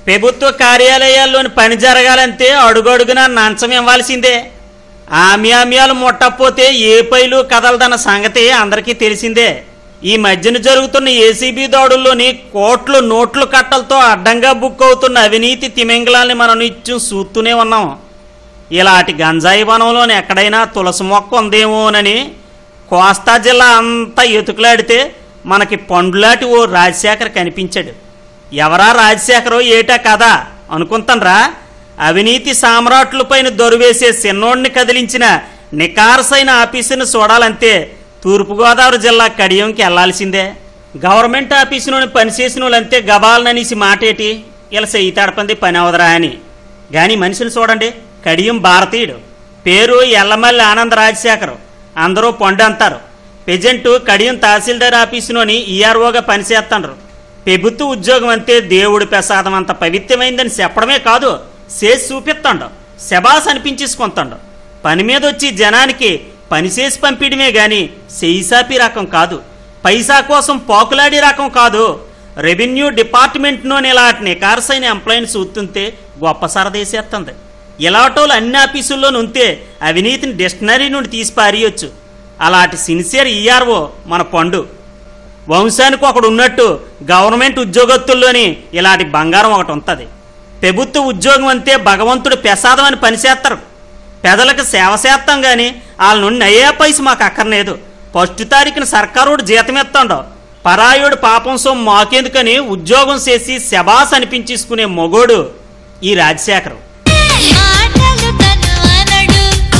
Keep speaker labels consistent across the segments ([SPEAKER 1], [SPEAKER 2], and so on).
[SPEAKER 1] ప్రభుత్వ కార్యాలయాల్లోని పని జరగాలంటే అడుగడుగున నంచం ఇవ్వాల్సిందే ఆమ్యామ్యాలు ముట్టకపోతే ఏ పైలు కదలదన్న సంగతి అందరికీ తెలిసిందే ఈ మధ్యన జరుగుతున్న ఏసీబీ దాడుల్లోని కోట్లు నోట్లు కట్టలతో అడ్డంగా బుక్ అవుతున్న అవినీతి తిమింగళాన్ని మనం నిత్యం చూస్తూనే ఉన్నాం ఇలాంటి గంజాయి వనంలోని ఎక్కడైనా తులసి మొక్క ఉందేమోనని కోస్తా జిల్లా అంతా ఎతుకులాడితే మనకి పండులాంటి ఓ రాజశేఖర్ కనిపించాడు ఎవరా రాజశేఖరో ఏటా కదా అనుకుంటాన్రా అవినీతి సామ్రాట్లపైన దొరువేసే సిన్నోడిని కదిలించిన నికారసైన ఆఫీసుని చూడాలంటే తూర్పుగోదావరి జిల్లా కడియంకి వెళ్లాల్సిందే గవర్నమెంట్ ఆఫీసులోని పనిచేసిన వాళ్ళంతే గబాలననేసి మాటేటి ఇలా చెయ్యి తడపంది పని అవదరా అని గాని మనిషిని చూడండి కడియం భారతీయుడు పేరు ఎల్లమల్లి ఆనంద రాజశేఖర్ అందరూ పొండి అంటారు పెజెంట్ కడియం తహసీల్దార్ ఆఫీసులోని ఈఆర్ఓగా పనిచేస్తుండ్రు ప్రభుత్వ ఉద్యోగం అంతే దేవుడి ప్రసాదం అంత పవిత్రమైందని చెప్పడమే కాదు చేసి చూపిస్తాడు శబాస్ అనిపించేసుకుంటాడు పని మీద వచ్చి జనానికి పని చేసి పంపిడమే గాని సెయిసాపి రకం కాదు పైసా కోసం పాకులాడి రకం కాదు రెవెన్యూ డిపార్ట్మెంట్లోని ఇలాంటి నికారసైన ఎంప్లాయీని చూస్తుంటే గొప్ప సరదేసేస్తుంది ఇలాటోళ్ళు అన్ని ఆఫీసుల్లోనూ ఉంటే అవినీతిని డిక్షనరీ నుండి తీసి పారేయొచ్చు అలాంటి సిన్సియర్ ఈఆర్ఓ మన పండు వంశానికి ఒకడు ఉన్నట్టు గవర్నమెంట్ ఉద్యోగస్తుల్లోని ఇలాంటి బంగారం ఒకటి ఉంటుంది ప్రభుత్వ ఉద్యోగం అంతే భగవంతుడు ప్రసాదం అని పనిచేస్తారు పెదలకు సేవ చేస్తాం కానీ వాళ్ళ నుండి అయ్యే పైస మాకు అక్కర్లేదు ఫస్ట్ తారీఖున సర్కారోడు జీతం ఎత్తాడు పరాయుడు పాపం సొమ్ము మాకెందుకని ఉద్యోగం చేసి శబాస్ అనిపించేసుకునే మొగోడు ఈ రాజశేఖరం
[SPEAKER 2] మాటలు తను అనడు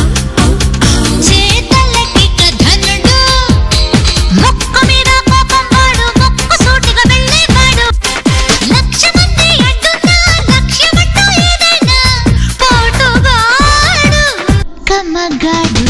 [SPEAKER 2] చేతలకి కథనుడు ముక్కు మీద కోపం వాడు ముక్కు సూటిగా వెళ్ళేవాడు లక్ష మంది అడ్డున్నా లక్ష్యమంటూ ఏదైనా పోటుగాడు కమ్మగాడు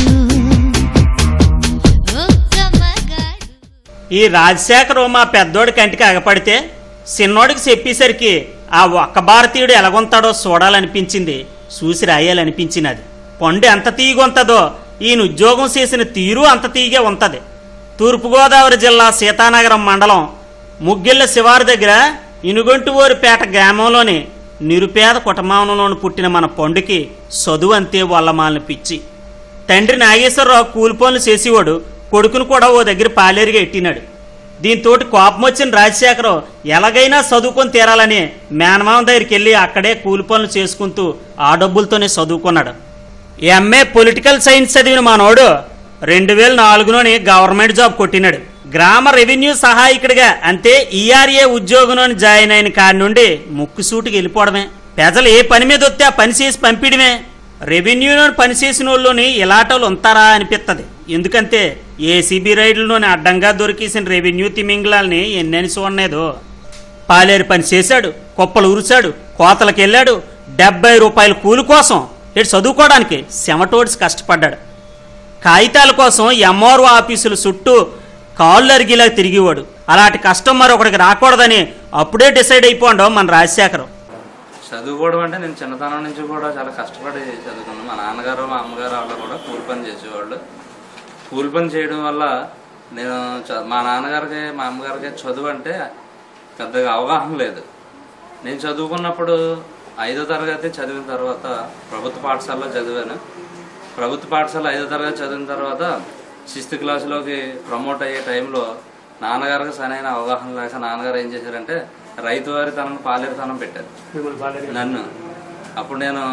[SPEAKER 2] ఓ కమ్మగాడు
[SPEAKER 1] ఈ రాజశేఖరం మా పెద్దోడి కంటికి అగపడితే చిన్నోడికి చెప్పేసరికి ఆ ఒక్క భారతీయుడు ఎలాగొంతాడో చూడాలనిపించింది చూసి రాయాలనిపించినది పండు ఎంత తీగుంతదో ఈయన ఉద్యోగం చేసిన తీరు అంత తీగే ఉంటది తూర్పుగోదావరి జిల్లా సీతానగరం మండలం ముగ్గిళ్ళ శివారు దగ్గర ఇనుగొంటువోరిపేట గ్రామంలోని నిరుపేద కుటుంబంలోని పుట్టిన మన పండుకి చదువు అంతే వల్లమాలని పిచ్చి తండ్రి నాగేశ్వరరావు కూలి పనులు చేసేవాడు కొడుకును కూడా ఓ దగ్గర పాలేరుగా ఎట్టినాడు దీంతోటి కోపం వచ్చిన రాజశేఖరం ఎలాగైనా చదువుకొని తీరాలని మేనమామ దగ్గరికి వెళ్ళి అక్కడే కూలి పనులు చేసుకుంటూ ఆ డబ్బులతోనే చదువుకున్నాడు ఎంఏ పొలిటికల్ సైన్స్ చదివిన మనోడు రెండు వేల నాలుగులోని గవర్నమెంట్ జాబ్ కొట్టినాడు గ్రామ రెవెన్యూ సహాయకుడిగా అంతే ఈఆర్ఏ ఉద్యోగంలోని జాయిన్ అయిన కాడి నుండి ముక్కుసూటికి వెళ్ళిపోవడమే ప్రజలు ఏ పని మీద వస్తే ఆ పని చేసి పంపిడమే రెవెన్యూలో పనిచేసిన వాళ్ళని ఇలాటోళ్ళు ఉంటారా అనిపిస్తుంది ఎందుకంటే ఏసీబీ రైడ్లలోని అడ్డంగా దొరికేసిన రెవెన్యూ తిమింగళాల్ని ఎన్నని చూడలేదు పాలేరు పని చేశాడు కుప్పలు ఉరిచాడు కోతలకు వెళ్ళాడు డెబ్బై రూపాయల కూలి కోసం ఇటు చదువుకోవడానికి శమటోడ్స్ కష్టపడ్డాడు కాగితాల కోసం ఎంఆర్ఓ ఆఫీసుల చుట్టూ కాళ్ళు అరిగేలా తిరిగేవాడు అలాంటి కష్టం మరొకడికి రాకూడదని అప్పుడే డిసైడ్ అయిపోండు మన రాజశేఖరం
[SPEAKER 3] చదువుకోవడం అంటే నేను చిన్నతనం నుంచి కూడా చాలా కష్టపడి చదువుకున్నాను మా నాన్నగారు మా అమ్మగారు వాళ్ళు కూడా కూలి పని చేసేవాళ్ళు కూలి పని చేయడం వల్ల నేను చ- మా నాన్నగారికి మా అమ్మగారికి చదువు అంటే పెద్దగా అవగాహన లేదు నేను చదువుకున్నప్పుడు ఐదో తరగతి చదివిన తర్వాత ప్రభుత్వ పాఠశాలలో చదివాను ప్రభుత్వ పాఠశాల ఐదో తరగతి చదివిన తర్వాత సిక్స్త్ క్లాసులోకి ప్రమోట్ అయ్యే టైంలో నాన్నగారికి సరైన అవగాహన లేక నాన్నగారు ఏం చేశారంటే రైతు వారి తనం పాలేరు తనం పెట్టారు నన్ను అప్పుడు నేను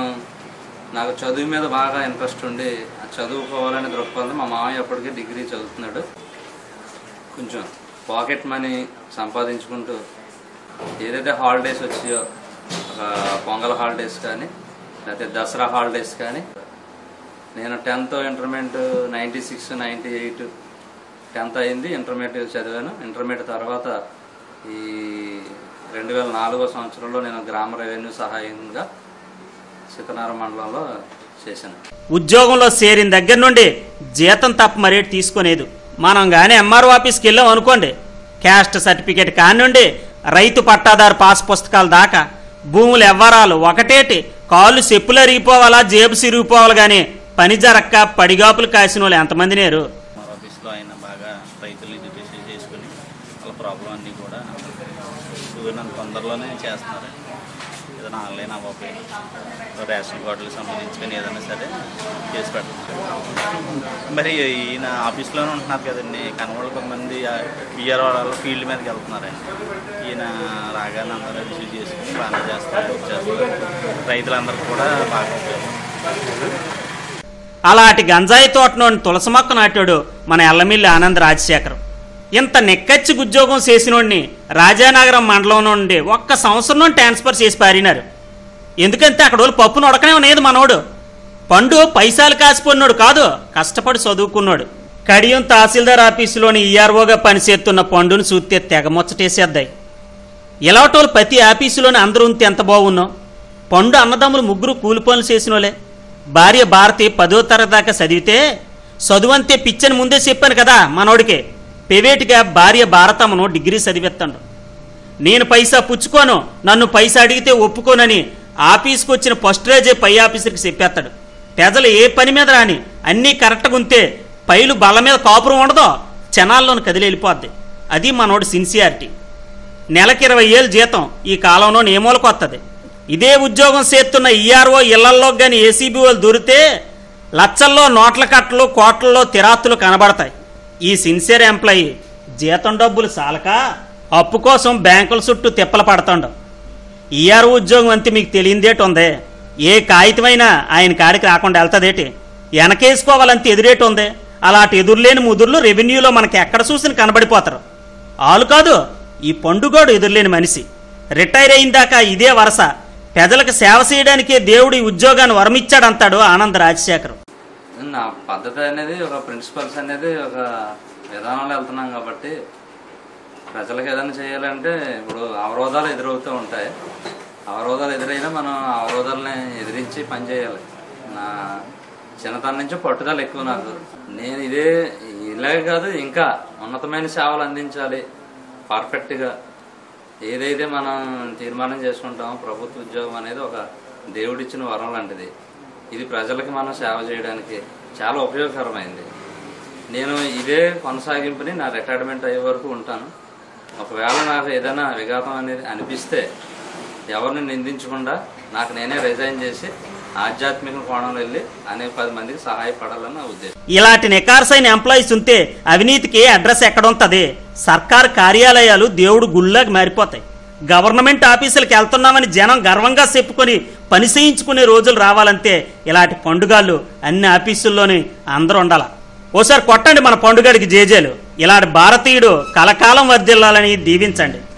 [SPEAKER 3] నాకు చదువు మీద బాగా ఇంట్రెస్ట్ ఉండి ఆ చదువుకోవాలని దృక్పథం మా మామయ్య అప్పటికే డిగ్రీ చదువుతున్నాడు కొంచెం పాకెట్ మనీ సంపాదించుకుంటూ ఏదైతే హాలిడేస్ వచ్చాయో ఒక పొంగల్ హాలిడేస్ కానీ లేకపోతే దసరా హాలిడేస్ కానీ నేను tenth intermediate ninety six ninety eight tenth అయింది ఇంటర్మీడియట్ చదివాను ఇంటర్మీడియట్ తర్వాత ఈ రెండు వేల నాలుగో సంవత్సరంలో నేను గ్రామ రెవెన్యూ సహాయంగా సీతనారాయణ మండలంలో చేశాను
[SPEAKER 1] ఉద్యోగంలో చేరిన దగ్గర నుండి జీతం తప్ప మరేటి తీసుకునేది మనం కానీ ఎంఆర్ఓ ఆఫీస్కి వెళ్ళాం అనుకోండి క్యాస్ట్ సర్టిఫికేట్ కాని నుండి రైతు పట్టాదారు పాస్ పుస్తకాల దాకా భూముల ఎవ్వరాలు ఒకటేటి కాళ్ళు చెప్పులు అరిగిపోవాలా జేబు సిరిగిపోవాలి కానీ పని జరక్క పడిగాపులు కాసిన వాళ్ళు ఎంతమంది నేరు
[SPEAKER 4] మా ఆఫీస్లో ఆయన బాగా రైతులు రిజిస్టర్ చేసుకుని వాళ్ళ ప్రాబ్లం అన్నీ కూడా వీళ్ళని తొందరలోనే చేస్తున్నారు రేషన్ కార్డులకు సంబంధించి కానీ ఏదైనా సరే చేసి పెడతాం మరి ఈయన ఆఫీస్లోనే ఉంటున్నారు కదండి కనవాళ్ళు కొంతమంది పిఆర్ వాళ్ళు ఫీల్డ్ మీదకి వెళ్తున్నారండి ఈయన రాగానే అందరూ రిసీవ్ చేసుకుని బాగానే చేస్తారు చేస్తారు రైతులందరికీ కూడా బాగా ఉపయోగం
[SPEAKER 1] అలాంటి గంజాయి తోటలోని తులసి మొక్క నాటాడు మన ఎల్లమిల్లి ఆనంద్ రాజశేఖరం ఇంత నెక్కచ్చి ఉద్యోగం చేసినోడిని రాజానగరం మండలం నుండి ఒక్క సంవత్సరం ట్రాన్స్ఫర్ చేసి పారినారు ఎందుకంటే అక్కడ వాళ్ళు పప్పును ఉడకనే లేదు మనోడు పండు పైసాలు కాసిపోయినోడు కాదు కష్టపడి చదువుకున్నాడు కడియం తహసీల్దార్ ఆఫీసులోని ఈఆర్ఓగా పనిచేస్తున్న పండును చూస్తే తెగ ముచ్చటేసేద్దాయి ఇలాటోళ్ళు ప్రతి ఆఫీసులోని అందరూ ఉంటే ఎంత బాగున్నాం పండు అన్నదమ్ములు ముగ్గురు కూలి పనులు చేసినోలే భార్య భారతి పదో తరగతి దాకా చదివితే చదువంతే పిచ్చని ముందే చెప్పాను కదా మనోడికి పెవేట్గా భార్య భారతమ్మను డిగ్రీ చదివిస్తాడు నేను పైసా పుచ్చుకోను నన్ను పైసా అడిగితే ఒప్పుకోనని ఆఫీస్కి వచ్చిన ఫస్ట్ రోజే పై ఆఫీసర్కి చెప్పేస్తాడు ప్రజలు ఏ పని మీద రాని అన్నీ కరెక్ట్గా ఉంటే పైలు బల్ల మీద కాపురం ఉండదో క్షణాల్లోని కదిలి వెళ్ళిపోద్ది అది మనోడి సిన్సియారిటీ నెలకి ఇరవై ఏళ్ళు జీతం ఈ కాలంలో నేమూలకు వస్తుంది ఇదే ఉద్యోగం చేస్తున్న ఈఆర్ఓ ఇళ్లల్లో కానీ ఏసీబీ వాళ్ళు దొరికితే లక్షల్లో నోట్ల కట్టలు కోట్లలో తిరాత్తులు కనబడతాయి ఈ సిన్సియర్ ఎంప్లాయీ జీతం డబ్బులు చాలక అప్పు కోసం బ్యాంకుల చుట్టూ తిప్పలు పడుతుండవు ఈఆర్ఓ ఉద్యోగం అంతే మీకు తెలియదేటి ఉంది ఏ కాగితమైనా ఆయన కాడికి రాకుండా వెళ్తుందేటి వెనకేసుకోవాలంతే ఎదురేటి ఉంది అలాంటి ఎదురులేని ముదుర్లు రెవెన్యూలో మనకి ఎక్కడ చూసిన కనబడిపోతారు ఆలు కాదు ఈ పండుగోడు ఎదురులేని మనిషి రిటైర్ అయిన దాకా ఇదే వరస ప్రజలకు సేవ చేయడానికే దేవుడు ఈ ఉద్యోగాన్ని వరమిచ్చాడంటాడు ఆనంద్ రాజశేఖర్
[SPEAKER 3] నా పద్ధతి అనేది ఒక ప్రిన్సిపల్స్ అనేది ఒక విధానంలో వెళ్తున్నాం కాబట్టి ప్రజలకు ఏదైనా చేయాలంటే ఇప్పుడు అవరోధాలు ఎదురవుతూ ఉంటాయి అవరోధాలు ఎదురైనా మనం ఆ అవరోధాలని ఎదిరించి పనిచేయాలి నా చిన్నతనం నుంచి పట్టుదల ఎక్కువ నాకు నేను ఇదే ఇలాగే కాదు ఇంకా ఉన్నతమైన సేవలు అందించాలి పర్ఫెక్ట్గా ఏదైతే మనం తీర్మానం చేసుకుంటామో ప్రభుత్వ ఉద్యోగం అనేది ఒక దేవుడిచ్చిన వరం లాంటిది ఇది ప్రజలకి మనం సేవ చేయడానికి చాలా ఉపయోగకరమైంది నేను ఇదే కొనసాగింపుని నా రిటైర్మెంట్ అయ్యే వరకు ఉంటాను ఒకవేళ నాకు ఏదైనా విఘాతం అనేది అనిపిస్తే ఎవరిని నిందించకుండా నాకు నేనే రిజైన్ చేసి ఆధ్యాత్మిక కోణంలో వెళ్ళి అనేక పది మందికి సహాయపడాలని నా ఉద్దేశం
[SPEAKER 1] ఇలాంటి నికార్సైన ఎంప్లాయీస్ ఉంటే అవినీతికి అడ్రస్ ఎక్కడుంటది సర్కార్ కార్యాలయాలు దేవుడు గుళ్ళకి మారిపోతాయి గవర్నమెంట్ ఆఫీసులకు వెళ్తున్నామని జనం గర్వంగా చెప్పుకొని పని చేయించుకునే రోజులు రావాలంటే ఇలాంటి పండుగలు అన్ని ఆఫీసుల్లోని అందరూ ఉండాల ఓసారి కొట్టండి మన పండుగడికి జేజేలు ఇలాంటి భారతీయుడు కలకాలం వర్ధిల్లాలని దీవించండి